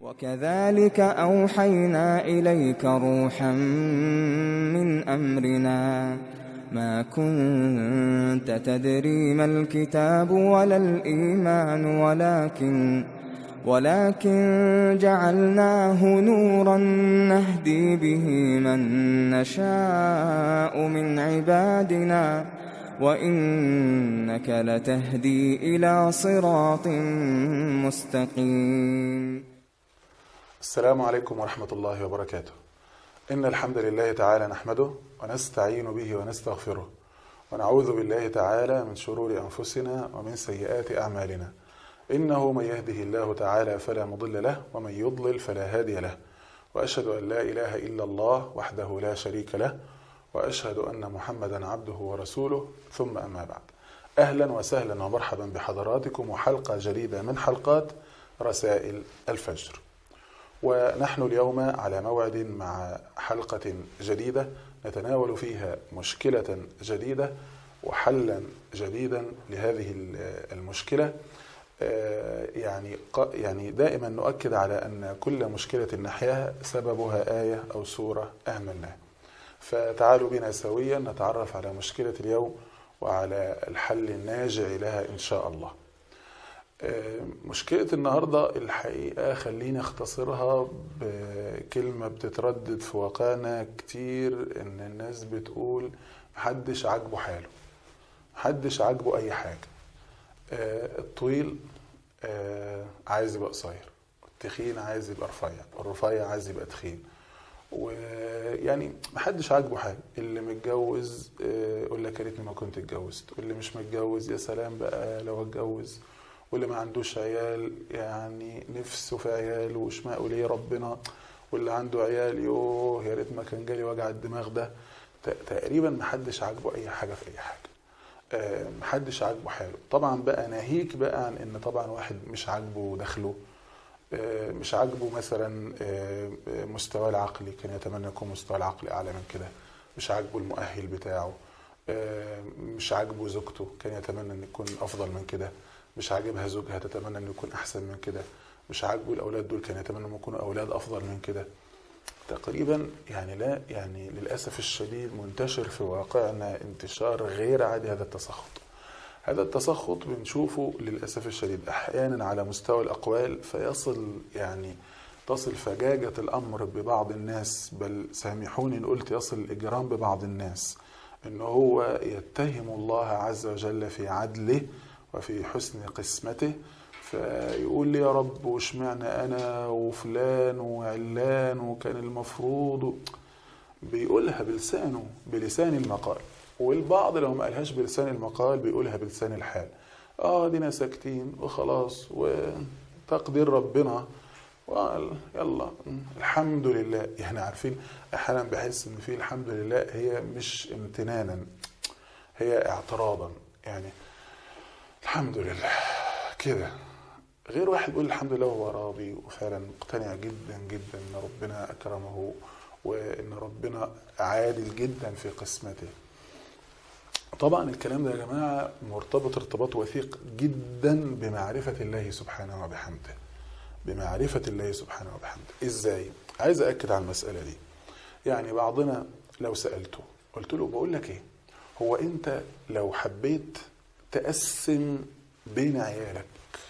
وكذلك أوحينا إليك روحا من أمرنا ما كنت تدري ما الكتاب ولا الإيمان ولكن ولكن جعلناه نورا نهدي به من نشاء من عبادنا وإنك لتهدي إلى صراط مستقيم السلام عليكم ورحمة الله وبركاته إن الحمد لله تعالى نحمده ونستعين به ونستغفره ونعوذ بالله تعالى من شرور أنفسنا ومن سيئات أعمالنا إنه من يهده الله تعالى فلا مضل له ومن يضلل فلا هادي له وأشهد أن لا إله إلا الله وحده لا شريك له وأشهد أن محمدا عبده ورسوله ثم أما بعد أهلا وسهلا ومرحبا بحضراتكم وحلقة جديدة من حلقات رسائل الفجر ونحن اليوم على موعد مع حلقة جديدة نتناول فيها مشكلة جديدة وحلا جديدا لهذه المشكلة يعني يعني دائما نؤكد على أن كل مشكلة نحياها سببها آية أو سورة أهملناها فتعالوا بنا سويا نتعرف على مشكلة اليوم وعلى الحل الناجع لها إن شاء الله مشكلة النهاردة الحقيقة خليني اختصرها بكلمة بتتردد في واقعنا كتير ان الناس بتقول محدش عاجبه حاله محدش عاجبه اي حاجة الطويل عايز يبقى قصير التخين عايز يبقى رفيع الرفيع عايز يبقى تخين ويعني محدش عاجبه حاجه اللي متجوز يقول لك يا ريتني ما كنت اتجوزت واللي مش متجوز يا سلام بقى لو اتجوز واللي ما عندوش عيال يعني نفسه في عيال وشماء ليه ربنا واللي عنده عيال يوه يا ريت ما كان جالي وجع الدماغ ده تقريبا محدش عاجبه اي حاجه في اي حاجه محدش عاجبه حاله طبعا بقى ناهيك بقى عن ان طبعا واحد مش عاجبه دخله مش عاجبه مثلا مستواه العقلي كان يتمنى يكون مستواه العقلي اعلى من كده مش عاجبه المؤهل بتاعه مش عاجبه زوجته كان يتمنى ان يكون افضل من كده مش عاجبها زوجها تتمنى انه يكون احسن من كده مش عاجبه الاولاد دول كان يتمنى انهم يكونوا اولاد افضل من كده تقريبا يعني لا يعني للاسف الشديد منتشر في واقعنا انتشار غير عادي هذا التسخط هذا التسخط بنشوفه للاسف الشديد احيانا على مستوى الاقوال فيصل يعني تصل فجاجة الأمر ببعض الناس بل سامحوني إن قلت يصل الإجرام ببعض الناس إن هو يتهم الله عز وجل في عدله وفي حسن قسمته فيقول لي يا رب واشمعنى انا وفلان وعلان وكان المفروض بيقولها بلسانه بلسان المقال والبعض لو ما قالهاش بلسان المقال بيقولها بلسان الحال اه دينا ساكتين وخلاص وتقدير ربنا يلا الحمد لله يعني عارفين احيانا بحس ان في الحمد لله هي مش امتنانا هي اعتراضا يعني الحمد لله كده غير واحد بيقول الحمد لله وهو راضي وفعلا مقتنع جدا جدا ان ربنا اكرمه وان ربنا عادل جدا في قسمته طبعا الكلام ده يا جماعه مرتبط ارتباط وثيق جدا بمعرفه الله سبحانه وبحمده بمعرفه الله سبحانه وبحمده ازاي عايز اكد على المساله دي يعني بعضنا لو سالته قلت له بقول لك ايه هو انت لو حبيت تقسم بين عيالك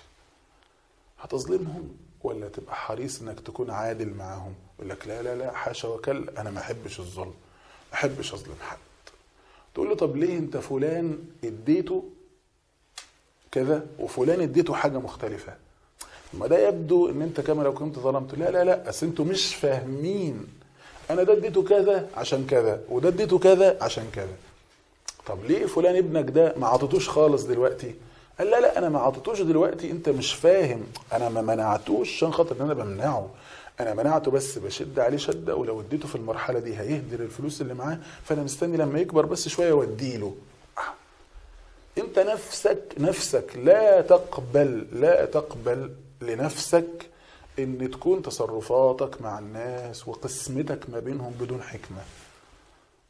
هتظلمهم ولا تبقى حريص انك تكون عادل معاهم يقول لك لا لا لا حاشا وكلا انا ما احبش الظلم ما احبش اظلم حد تقول له طب ليه انت فلان اديته كذا وفلان اديته حاجه مختلفه ما ده يبدو ان انت كما لو كنت ظلمت لا لا لا اصل انتوا مش فاهمين انا ده اديته كذا عشان كذا وده اديته كذا عشان كذا طب ليه فلان ابنك ده ما عطيتوش خالص دلوقتي قال لا لا انا ما عطيتوش دلوقتي انت مش فاهم انا ما منعتوش عشان خاطر ان انا بمنعه انا منعته بس بشد عليه شده ولو اديته في المرحله دي هيهدر الفلوس اللي معاه فانا مستني لما يكبر بس شويه واديله انت نفسك نفسك لا تقبل لا تقبل لنفسك ان تكون تصرفاتك مع الناس وقسمتك ما بينهم بدون حكمه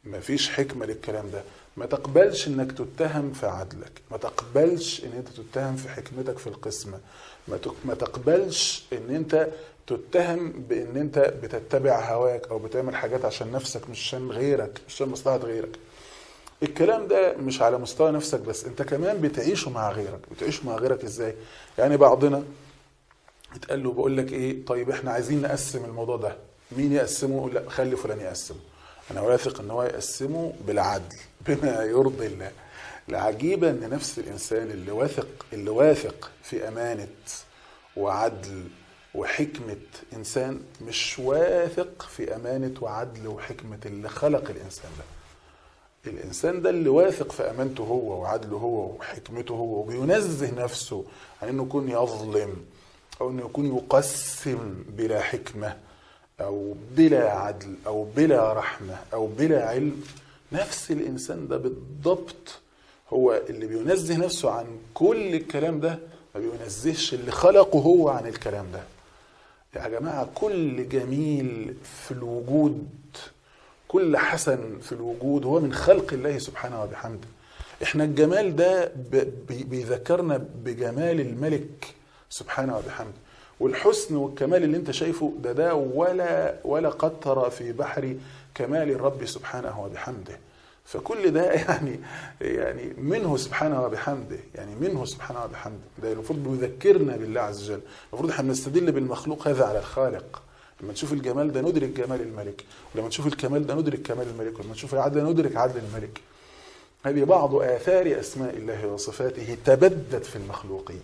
مفيش حكمة للكلام ده ما تقبلش انك تتهم في عدلك ما تقبلش ان انت تتهم في حكمتك في القسمة ما تق- ما تقبلش ان انت تتهم بان انت بتتبع هواك او بتعمل حاجات عشان نفسك مش عشان غيرك مش عشان مصلحة غيرك الكلام ده مش على مستوى نفسك بس انت كمان بتعيشه مع غيرك بتعيشه مع غيرك ازاي يعني بعضنا اتقال له بقول لك ايه طيب احنا عايزين نقسم الموضوع ده مين يقسمه يقول لا خلي فلان يقسمه انا واثق ان هو يقسمه بالعدل بما يرضي الله العجيبه ان نفس الانسان اللي واثق اللي واثق في امانه وعدل وحكمه انسان مش واثق في امانه وعدل وحكمه اللي خلق الانسان ده الانسان ده اللي واثق في امانته هو وعدله هو وحكمته هو وبينزه نفسه عن انه يكون يظلم او انه يكون يقسم بلا حكمه او بلا عدل او بلا رحمه او بلا علم نفس الانسان ده بالضبط هو اللي بينزه نفسه عن كل الكلام ده ما بينزهش اللي خلقه هو عن الكلام ده يا جماعه كل جميل في الوجود كل حسن في الوجود هو من خلق الله سبحانه وبحمده احنا الجمال ده ب- بي- بيذكرنا بجمال الملك سبحانه وبحمده والحسن والكمال اللي انت شايفه ده ده ولا ولا قطر في بحر كمال الرب سبحانه وبحمده فكل ده يعني يعني منه سبحانه وبحمده يعني منه سبحانه وبحمده ده المفروض بيذكرنا بالله عز وجل المفروض احنا بنستدل بالمخلوق هذا على الخالق لما نشوف الجمال ده ندرك جمال الملك ولما نشوف الكمال ده ندرك كمال الملك ولما نشوف العدل ده ندرك عدل الملك هذه بعض آثار أسماء الله وصفاته تبدت في المخلوقين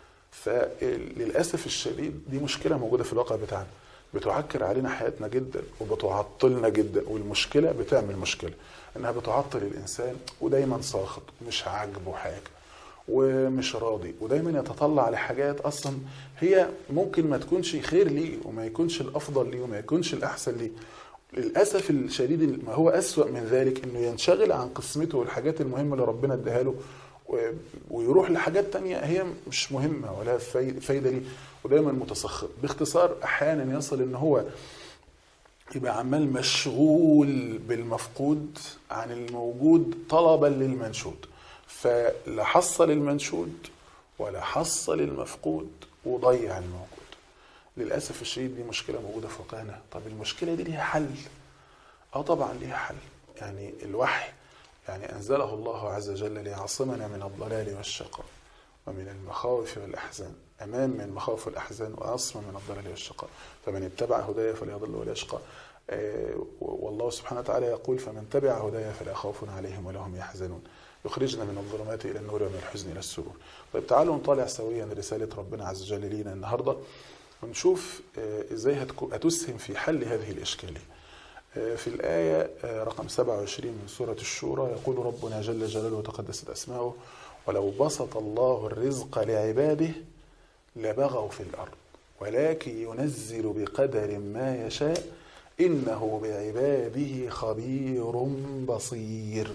فللأسف الشديد دي مشكلة موجودة في الواقع بتاعنا بتعكر علينا حياتنا جدا وبتعطلنا جدا والمشكلة بتعمل مشكلة انها بتعطل الانسان ودايما ساخط مش عاجبه حاجة ومش راضي ودايما يتطلع لحاجات اصلا هي ممكن ما تكونش خير ليه وما يكونش الافضل ليه وما يكونش الاحسن ليه للاسف الشديد ما هو اسوا من ذلك انه ينشغل عن قسمته والحاجات المهمه اللي ربنا اداها له و- ويروح لحاجات تانية هي مش مهمه ولا فاي- فايده ليه ودايما متسخط باختصار احيانا يصل ان هو يبقى عمال مشغول بالمفقود عن الموجود طلبا للمنشود فلا حصل المنشود ولا حصل المفقود وضيع الموجود للاسف الشديد دي مشكله موجوده في واقعنا طب المشكله دي ليها حل اه طبعا ليها حل يعني الوحي يعني انزله الله عز وجل ليعصمنا من الضلال والشقاء ومن المخاوف والاحزان امان من المخاوف والاحزان واصم من الضلال والشقاء فمن اتبع هدايا فلا يضل ولا يشقى آه، والله سبحانه وتعالى يقول فمن تبع هدايا فلا خوف عليهم ولا هم يحزنون يخرجنا من الظلمات الى النور ومن الحزن الى السرور طيب تعالوا نطالع سويا رساله ربنا عز وجل لينا النهارده ونشوف آه، ازاي هتكو- هتسهم في حل هذه الاشكاليه آه، في الآية آه، رقم 27 من سورة الشورى يقول ربنا جل جلاله وتقدست أسماؤه ولو بسط الله الرزق لعباده لبغوا في الأرض ولكن ينزل بقدر ما يشاء إنه بعباده خبير بصير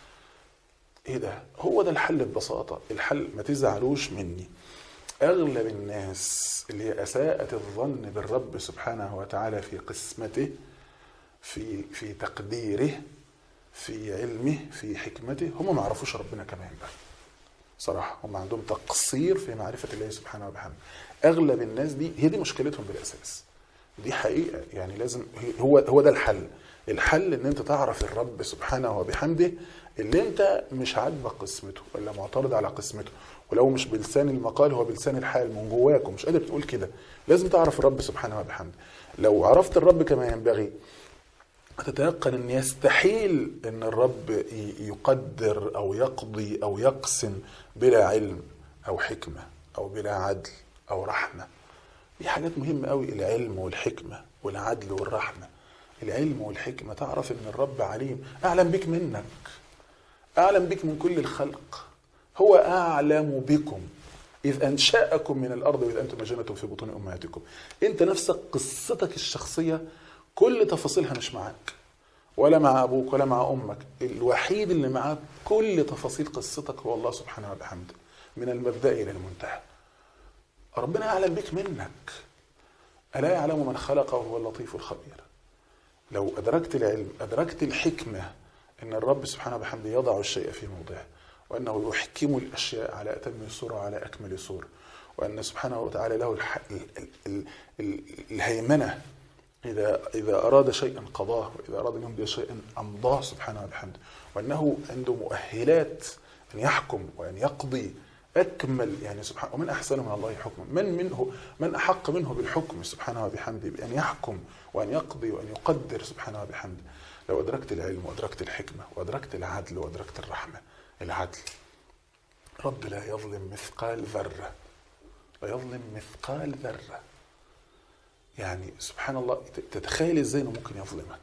ايه ده هو ده الحل ببساطة الحل ما تزعلوش مني اغلب الناس اللي اساءت الظن بالرب سبحانه وتعالى في قسمته في في تقديره في علمه في حكمته هم ما يعرفوش ربنا كما ينبغي صراحة هم عندهم تقصير في معرفة الله سبحانه وبحمده أغلب الناس دي هي دي مشكلتهم بالأساس دي حقيقة يعني لازم هو هو ده الحل الحل ان انت تعرف الرب سبحانه وبحمده اللي انت مش عاجبك قسمته ولا معترض على قسمته ولو مش بلسان المقال هو بلسان الحال من جواك ومش قادر تقول كده لازم تعرف الرب سبحانه وبحمده لو عرفت الرب كما ينبغي هتتيقن ان يستحيل ان الرب ي- يقدر او يقضي او يقسم بلا علم او حكمه او بلا عدل او رحمه دي حاجات مهمه قوي العلم والحكمه والعدل والرحمه العلم والحكمه تعرف ان الرب عليم اعلم بك منك اعلم بك من كل الخلق هو اعلم بكم اذ انشاكم من الارض واذ انتم اجنه في بطون امهاتكم انت نفسك قصتك الشخصيه كل تفاصيلها مش معاك ولا مع ابوك ولا مع امك الوحيد اللي معاك كل تفاصيل قصتك هو الله سبحانه وبحمده من المبدا الى المنتهى ربنا اعلم بك منك الا يعلم من خلق وهو اللطيف الخبير لو ادركت العلم ادركت الحكمه ان الرب سبحانه وبحمده يضع الشيء في موضعه وانه يحكم الاشياء على اتم صوره وعلى اكمل صوره وان سبحانه وتعالى له الح... ال... ال... ال... الهيمنه اذا اذا اراد شيئا قضاه واذا اراد ان يمضي شيئا امضاه سبحانه وبحمده وانه عنده مؤهلات ان يحكم وان يقضي اكمل يعني سبحانه ومن احسن من الله حكما من منه من احق منه بالحكم سبحانه وبحمده بان يحكم وان يقضي وان يقدر سبحانه وبحمده لو ادركت العلم وادركت الحكمه وادركت العدل وادركت الرحمه العدل رب لا يظلم مثقال ذره لا يظلم مثقال ذره يعني سبحان الله تتخيل ازاي انه ممكن يظلمك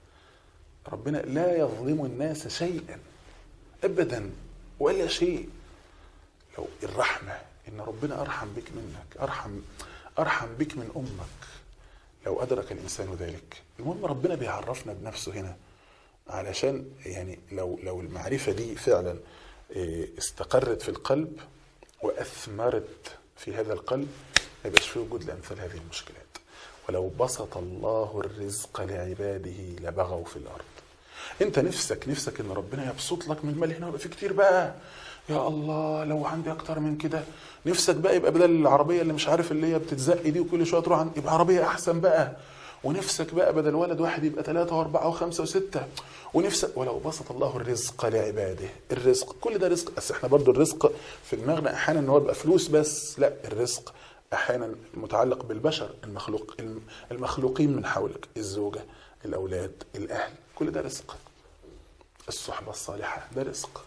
ربنا لا يظلم الناس شيئا ابدا ولا شيء لو الرحمه ان ربنا ارحم بك منك ارحم ارحم بك من امك لو ادرك الانسان ذلك المهم ربنا بيعرفنا بنفسه هنا علشان يعني لو لو المعرفه دي فعلا استقرت في القلب واثمرت في هذا القلب ما يبقاش في وجود لامثال هذه المشكلات ولو بسط الله الرزق لعباده لبغوا في الارض انت نفسك نفسك ان ربنا يبسط لك من المال هنا ويبقى في كتير بقى يا الله لو عندي اكتر من كده نفسك بقى يبقى بدل العربيه اللي مش عارف اللي هي بتتزق دي وكل شويه تروح عند يبقى عربيه احسن بقى ونفسك بقى بدل ولد واحد يبقى ثلاثة وأربعة وخمسة وستة ونفسك ولو بسط الله الرزق لعباده الرزق كل ده رزق بس احنا برضو الرزق في دماغنا أحيانا إن هو يبقى فلوس بس لا الرزق أحيانا متعلق بالبشر المخلوق المخلوقين من حولك الزوجة الأولاد الأهل كل ده رزق الصحبة الصالحة ده رزق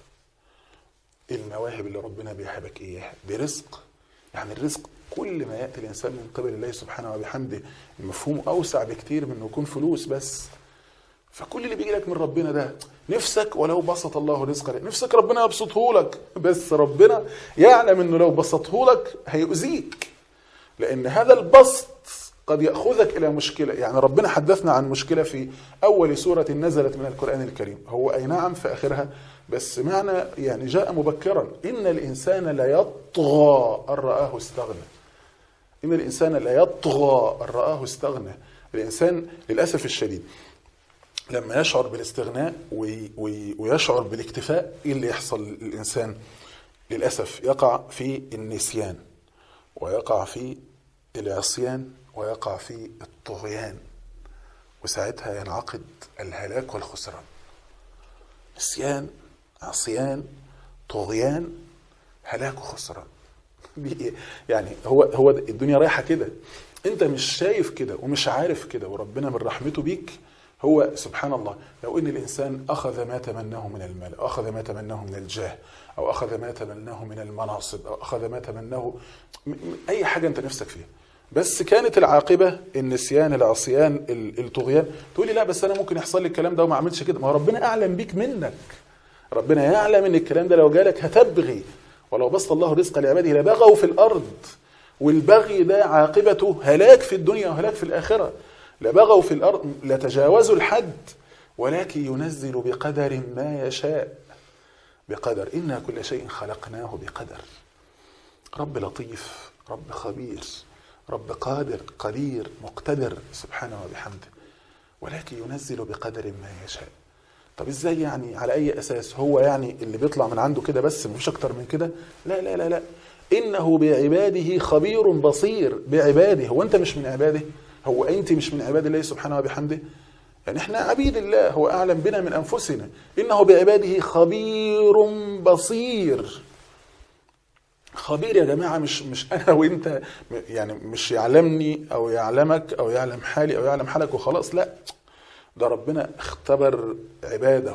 المواهب اللي ربنا بيهبك إياها دي رزق يعني الرزق كل ما ياتي الانسان من قبل الله سبحانه وبحمده مفهومه اوسع بكتير من انه يكون فلوس بس فكل اللي بيجي لك من ربنا ده نفسك ولو بسط الله رزقك نفسك ربنا يبسطه لك بس ربنا يعلم انه لو بسطه لك هيؤذيك لان هذا البسط قد ياخذك الى مشكله يعني ربنا حدثنا عن مشكله في اول سوره نزلت من القران الكريم هو اي نعم في اخرها بس معنى يعني جاء مبكرا ان الانسان ليطغى ان راه استغنى ان الانسان ليطغى ان راه استغنى الانسان للاسف الشديد لما يشعر بالاستغناء ويشعر بالاكتفاء ايه اللي يحصل للانسان للاسف يقع في النسيان ويقع في العصيان ويقع في الطغيان وساعتها ينعقد الهلاك والخسران نسيان عصيان طغيان هلاك وخسران يعني هو هو الدنيا رايحه كده انت مش شايف كده ومش عارف كده وربنا من رحمته بيك هو سبحان الله لو ان الانسان اخذ ما تمناه من المال او اخذ ما تمناه من الجاه او اخذ ما تمناه من المناصب او اخذ ما تمناه اي حاجه انت نفسك فيها بس كانت العاقبه النسيان العصيان الطغيان تقول لي لا بس انا ممكن يحصل لي الكلام ده وما اعملش كده ما هو ربنا اعلم بيك منك ربنا يعلم ان الكلام ده لو جالك هتبغي ولو بسط الله رزق لعباده لبغوا في الارض والبغي ده عاقبته هلاك في الدنيا وهلاك في الاخره لبغوا في الارض لتجاوزوا الحد ولكن ينزل بقدر ما يشاء بقدر انا كل شيء خلقناه بقدر رب لطيف رب خبير رب قادر قدير مقتدر سبحانه وبحمده ولكن ينزل بقدر ما يشاء طب ازاي يعني على اي اساس هو يعني اللي بيطلع من عنده كده بس مفيش اكتر من كده لا لا لا لا انه بعباده خبير بصير بعباده هو انت مش من عباده هو انت مش من عباد الله سبحانه وبحمده يعني احنا عبيد الله هو اعلم بنا من انفسنا انه بعباده خبير بصير خبير يا جماعه مش مش انا وانت يعني مش يعلمني او يعلمك او يعلم حالي او يعلم حالك وخلاص لا ده ربنا اختبر عباده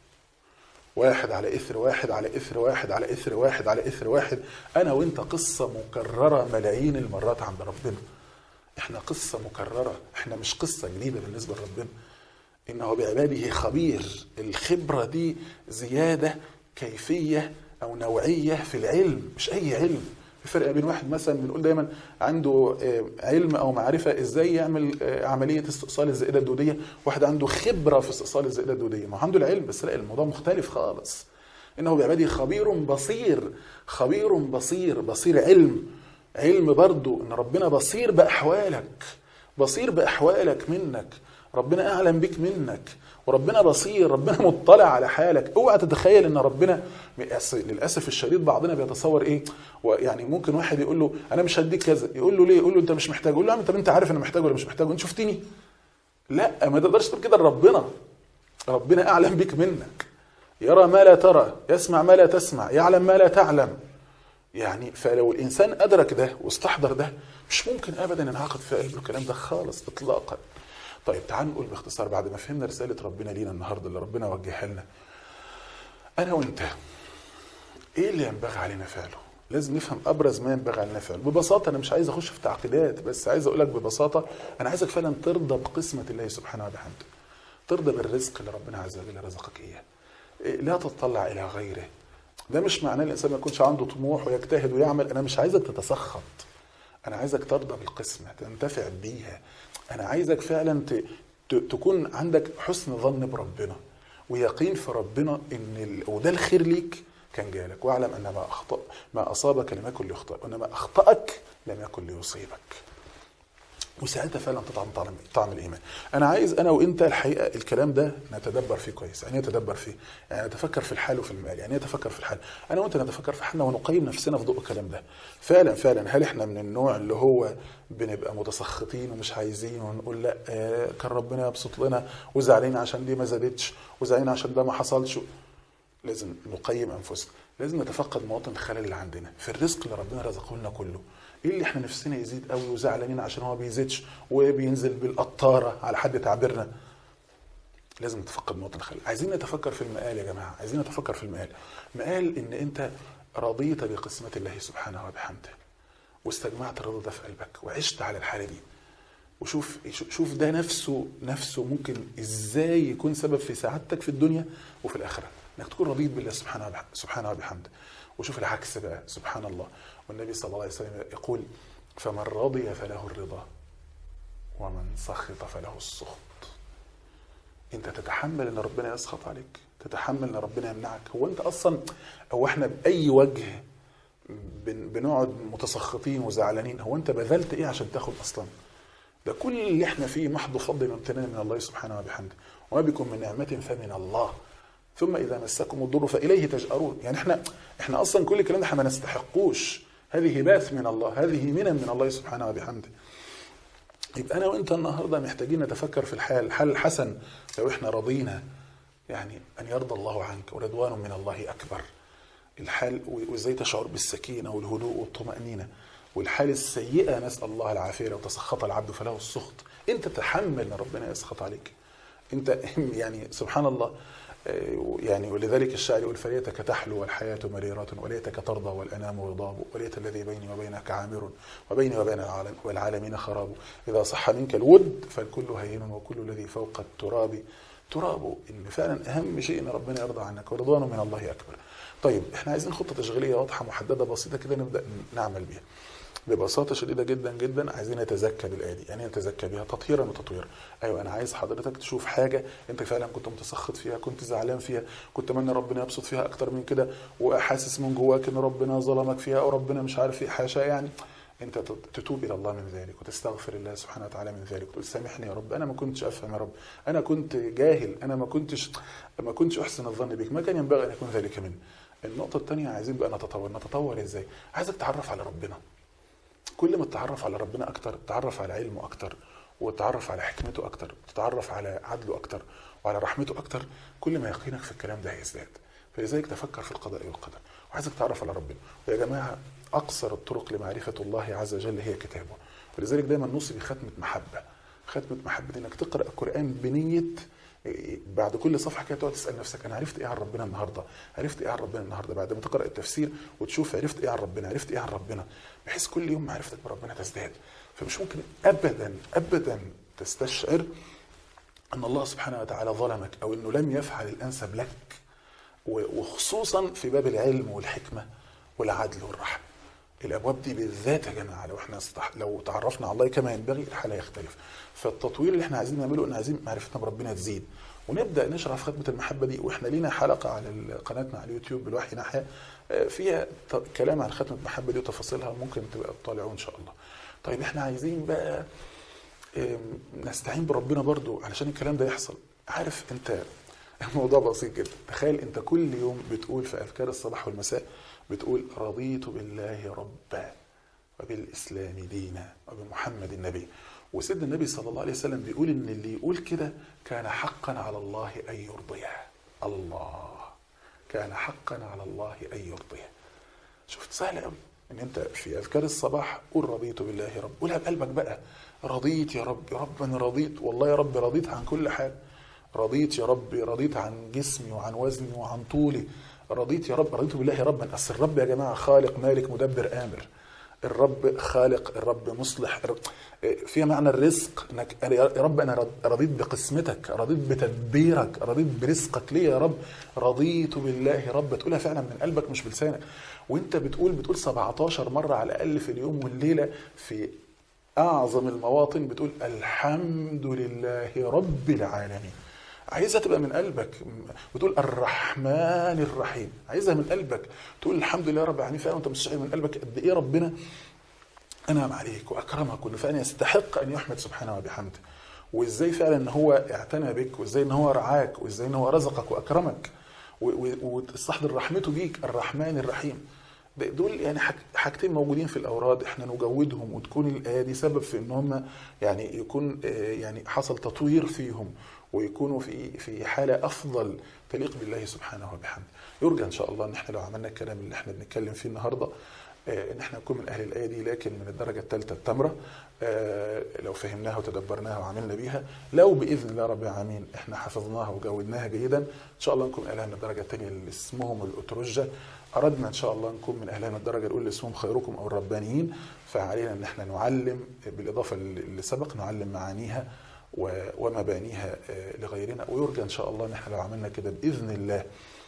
واحد على اثر واحد على اثر واحد على اثر واحد على اثر واحد انا وانت قصه مكرره ملايين المرات عند ربنا احنا قصه مكرره احنا مش قصه جديده بالنسبه لربنا انه بعباده خبير الخبره دي زياده كيفيه او نوعيه في العلم مش اي علم في فرق بين واحد مثلا بنقول دايما عنده علم او معرفه ازاي يعمل عمليه استئصال الزائده الدوديه واحد عنده خبره في استئصال الزائده الدوديه ما عنده العلم بس لا الموضوع مختلف خالص انه بعباده خبير بصير خبير بصير بصير علم علم برضو ان ربنا بصير باحوالك بصير باحوالك منك ربنا اعلم بك منك وربنا بصير ربنا مطلع على حالك اوعى تتخيل ان ربنا للاسف الشديد بعضنا بيتصور ايه يعني ممكن واحد يقول له انا مش هديك كذا يقول له ليه يقول له انت مش محتاج يقول له طب انت عارف انا محتاج ولا مش محتاج انت شفتني لا ما تقدرش تقول كده لربنا ربنا اعلم بك منك يرى ما لا ترى يسمع ما لا تسمع يعلم ما لا تعلم يعني فلو الانسان ادرك ده واستحضر ده مش ممكن ابدا ينعقد في قلبه الكلام ده خالص اطلاقا طيب تعال نقول باختصار بعد ما فهمنا رساله ربنا لينا النهارده اللي ربنا وجهها لنا انا وانت ايه اللي ينبغي علينا فعله لازم نفهم ابرز ما ينبغي علينا فعله ببساطه انا مش عايز اخش في تعقيدات بس عايز اقول لك ببساطه انا عايزك فعلا ترضى بقسمه الله سبحانه وبحمده ترضى بالرزق اللي ربنا عز وجل رزقك اياه لا تطلع الى غيره ده مش معناه الانسان ما يكونش عنده طموح ويجتهد ويعمل انا مش عايزك تتسخط انا عايزك ترضى بالقسمه تنتفع بيها انا عايزك فعلا ت... ت... تكون عندك حسن ظن بربنا ويقين في ربنا ان ال... وده الخير ليك كان جالك واعلم ان ما اخطا ما اصابك لم يكن ليخطئك وانما اخطاك لم يكن ليصيبك وساعتها فعلا تطعم طعم, طعم الايمان انا عايز انا وانت الحقيقه الكلام ده نتدبر فيه كويس يعني نتدبر فيه يعني نتفكر في الحال وفي المال يعني نتفكر في الحال انا وانت نتفكر في حالنا ونقيم نفسنا في ضوء الكلام ده فعلا فعلا هل احنا من النوع اللي هو بنبقى متسخطين ومش عايزين ونقول لا آه كان ربنا يبسط لنا وزعلين عشان دي ما زادتش وزعلين عشان ده ما حصلش لازم نقيم انفسنا لازم نتفقد مواطن الخلل اللي عندنا في الرزق اللي ربنا رزقه لنا كله ايه اللي احنا نفسنا يزيد قوي وزعلانين عشان هو بيزيدش وبينزل بالقطاره على حد تعبيرنا لازم نتفقد مواطن الخلل عايزين نتفكر في المقال يا جماعه عايزين نتفكر في المقال مقال ان انت رضيت بقسمه الله سبحانه وبحمده واستجمعت الرضا ده في قلبك وعشت على الحاله دي وشوف شوف ده نفسه نفسه ممكن ازاي يكون سبب في سعادتك في الدنيا وفي الاخره انك تكون رضيت بالله سبحانه سبحانه وبحمده وشوف العكس بقى سبحان الله والنبي صلى الله عليه وسلم يقول فمن رضي فله الرضا ومن سخط فله السخط انت تتحمل ان ربنا يسخط عليك تتحمل ان ربنا يمنعك هو انت اصلا هو احنا باي وجه بنقعد متسخطين وزعلانين هو انت بذلت ايه عشان تاخد اصلا ده كل اللي احنا فيه محض فضل وامتنان من الله سبحانه وبحمده وما بكم من نعمه فمن الله ثم اذا مسكم الضر فاليه تجارون يعني احنا احنا اصلا كل الكلام ده احنا ما نستحقوش هذه هبات من الله هذه منن من الله سبحانه وبحمده يبقى انا وانت النهارده محتاجين نتفكر في الحال الحال الحسن لو احنا رضينا يعني ان يرضى الله عنك ورضوان من الله اكبر الحال وازاي تشعر بالسكينه والهدوء والطمانينه والحال السيئه نسال الله العافيه لو تسخط العبد فله السخط انت تحمل ان ربنا يسخط عليك انت يعني سبحان الله يعني ولذلك الشاعر يقول فليتك تحلو والحياة مريرة وليتك ترضى والأنام غضاب وليت الذي بيني وبينك عامر وبيني وبين العالم والعالمين خراب إذا صح منك الود فالكل هين وكل الذي فوق التراب تراب إن فعلا أهم شيء إن ربنا يرضى عنك ورضوان من الله أكبر طيب إحنا عايزين خطة تشغيلية واضحة محددة بسيطة كده نبدأ نعمل بيها ببساطة شديدة جدا جدا عايزين نتزكى بالآية دي يعني نتزكى بيها تطهيرا وتطويرا أيوة أنا عايز حضرتك تشوف حاجة أنت فعلا كنت متسخط فيها كنت زعلان فيها كنت أتمنى ربنا يبسط فيها أكتر من كده وحاسس من جواك إن ربنا ظلمك فيها أو ربنا مش عارف إيه حاشا يعني أنت تتوب إلى الله من ذلك وتستغفر الله سبحانه وتعالى من ذلك وتقول سامحني يا رب أنا ما كنتش أفهم يا رب أنا كنت جاهل أنا ما كنتش ما كنتش أحسن الظن بك ما كان ينبغي أن يكون ذلك مني النقطة الثانية عايزين بقى نتطور نتطور إزاي عايزك تتعرف على ربنا كل ما تتعرف على ربنا اكتر تتعرف على علمه اكتر وتتعرف على حكمته اكتر تتعرف على عدله اكتر وعلى رحمته اكتر كل ما يقينك في الكلام ده هيزداد فلذلك تفكر في القضاء والقدر وعايزك تعرف على ربنا ويا جماعه اقصر الطرق لمعرفه الله عز وجل هي كتابه ولذلك دايما نوصي بختمه محبه ختمه محبه انك تقرا القران بنيه بعد كل صفحه كده تقعد تسال نفسك انا عرفت ايه عن ربنا النهارده؟ عرفت ايه عن ربنا النهارده؟ بعد ما تقرا التفسير وتشوف عرفت ايه عن ربنا؟ عرفت ايه عن ربنا؟ بحيث كل يوم معرفتك بربنا تزداد فمش ممكن ابدا ابدا تستشعر ان الله سبحانه وتعالى ظلمك او انه لم يفعل الانسب لك وخصوصا في باب العلم والحكمه والعدل والرحمه الابواب دي بالذات يا جماعه لو احنا استح... لو تعرفنا على الله كما ينبغي الحال هيختلف فالتطوير اللي احنا عايزين نعمله ان عايزين معرفتنا بربنا تزيد ونبدا نشرح في خدمه المحبه دي واحنا لينا حلقه على قناتنا على اليوتيوب بالوحي ناحيه فيها كلام عن ختمه المحبه دي وتفاصيلها ممكن تبقى تطالعوا ان شاء الله طيب احنا عايزين بقى إيه، نستعين بربنا برضو علشان الكلام ده يحصل عارف انت الموضوع بسيط جدا تخيل انت كل يوم بتقول في اذكار الصباح والمساء بتقول رضيت بالله ربا وبالاسلام دينا وبمحمد النبي وسيدنا النبي صلى الله عليه وسلم بيقول ان اللي يقول كده كان حقا على الله ان يرضيه الله كان حقا على الله ان يرضيه شفت سهل قوي ان انت في اذكار الصباح قول رضيت بالله رب قولها بقلبك بقى رضيت يا رب يا رب انا رضيت والله يا رب رضيت عن كل حاجه رضيت يا رب رضيت عن جسمي وعن وزني وعن طولي رضيت يا رب رضيت بالله ربا اصل الرب يا جماعه خالق مالك مدبر امر الرب خالق الرب مصلح الرب فيها معنى الرزق انك يا رب انا رضيت بقسمتك رضيت بتدبيرك رضيت برزقك ليه يا رب رضيت بالله رب تقولها فعلا من قلبك مش بلسانك وانت بتقول بتقول 17 مره على الاقل في اليوم والليله في اعظم المواطن بتقول الحمد لله رب العالمين عايزها تبقى من قلبك وتقول الرحمن الرحيم عايزها من قلبك تقول الحمد لله رب العالمين فعلا وانت مستشعر من قلبك قد ايه ربنا انعم عليك واكرمك وانه فعلا يستحق ان يحمد سبحانه وبحمده وازاي فعلا ان هو اعتنى بك وازاي ان هو رعاك وازاي ان هو رزقك واكرمك وتستحضر رحمته بيك الرحمن الرحيم دول يعني حاجتين موجودين في الاوراد احنا نجودهم وتكون الايه دي سبب في ان هم يعني يكون يعني حصل تطوير فيهم ويكونوا في في حاله افضل تليق بالله سبحانه وبحمده. يرجى ان شاء الله ان احنا لو عملنا الكلام اللي احنا بنتكلم فيه النهارده ان احنا نكون من اهل الايه دي لكن من الدرجه الثالثه التامره لو فهمناها وتدبرناها وعملنا بيها لو باذن الله رب العالمين احنا حفظناها وجودناها جيدا ان شاء الله نكون من اهلها من الدرجه الثانيه اللي اسمهم الاترجه اردنا ان شاء الله نكون من اهلها من الدرجه الاولى اللي اسمهم خيركم او الربانيين فعلينا ان احنا نعلم بالاضافه اللي سبق نعلم معانيها ومبانيها لغيرنا ويرجى ان شاء الله ان احنا لو عملنا كده باذن الله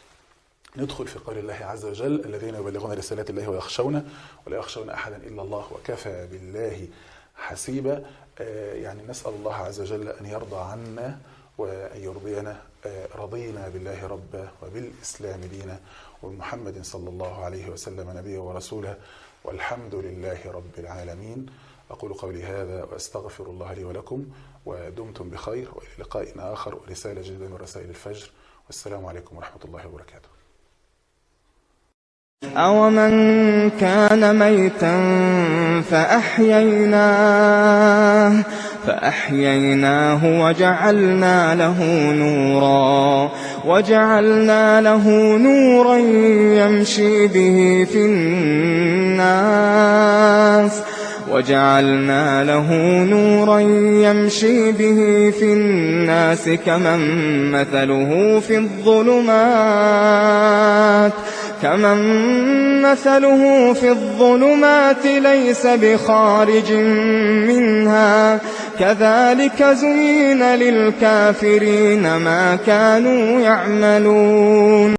ندخل في قول الله عز وجل الذين يبلغون رسالات الله ويخشونه ولا يخشون احدا الا الله وكفى بالله حسيبا يعني نسال الله عز وجل ان يرضى عنا وان يرضينا رضينا بالله ربا وبالاسلام دينا وبمحمد صلى الله عليه وسلم نبيا ورسولا والحمد لله رب العالمين اقول قولي هذا واستغفر الله لي ولكم ودمتم بخير والى لقاء اخر ورساله جديده من رسائل الفجر والسلام عليكم ورحمه الله وبركاته أومن كان ميتا فأحييناه فأحييناه وجعلنا له نورا وجعلنا له نورا يمشي به في الناس وجعلنا له نورا يمشي به في الناس كمن مثله في الظلمات كمن مثله في الظلمات ليس بخارج منها كذلك زين للكافرين ما كانوا يعملون